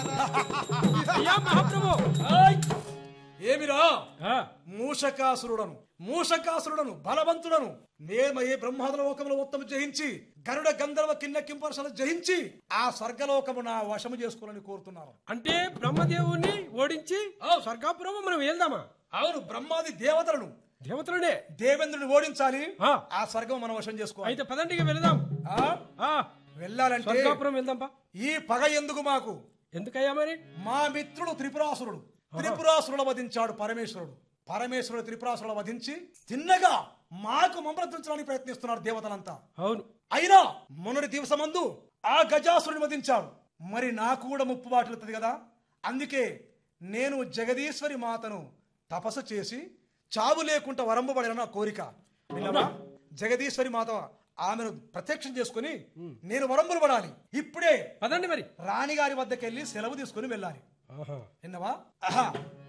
అయ్యా మహాప్రభు ఏమిరా ఆ, మూషకాసురుడను మూషకాసురుడను బలవంతుడను నేను ఏ బ్రహ్మాదుల లోకములు మొత్తం జయించి గరుడ గంధర్వ కిన్న కింపరసలు జయించి ఆ స్వర్గలోకము నా వశము చేసుకోవాలని కోరుతున్నాను అంటే బ్రహ్మదేవుని ఓడించి స్వర్గాపురం మనం వెళ్దామా అవును బ్రహ్మాది దేవతలను దేవతలనే దేవేంద్రుని ఓడించాలి ఆ. ఆ స్వర్గం మనం వశం చేసుకోవాలి అయితే పదండికి వెళదాం ఆ? ఆ, వెళ్ళాలంటే స్వర్గాపురం వెళ్దాంపా ఈ పగ ఎందుకు మాకు ఎందుకయ్యా మరి మా మిత్రుడు త్రిపురాసురుడు త్రిపురాసురుడు వధించాడు పరమేశ్వరుడు పరమేశ్వరుడు త్రిపురాసురుడు వధించి తిన్నగా మాకు మమ్మల్ని ప్రయత్నిస్తున్నాడు దేవతలంతా అవును అయినా మొన్నటి దివసమందు ఆ గజాసురుని వధించాడు మరి నాకు కూడా ముప్పు బాటులుతుంది కదా అందుకే నేను జగదీశ్వరి మాతను తపస్సు చేసి చావు లేకుండా వరంబబడిన నా కోరిక విన్నావా జగదీశ్వరి మాత ఆమెను ప్రత్యక్షం చేసుకుని నేను వరంబులు పడాలి ఇప్పుడే పదండి మరి రాణిగారి వద్దకెళ్ళి సెలవు తీసుకుని వెళ్ళాలి ఆహా. విన్నవా ఆహా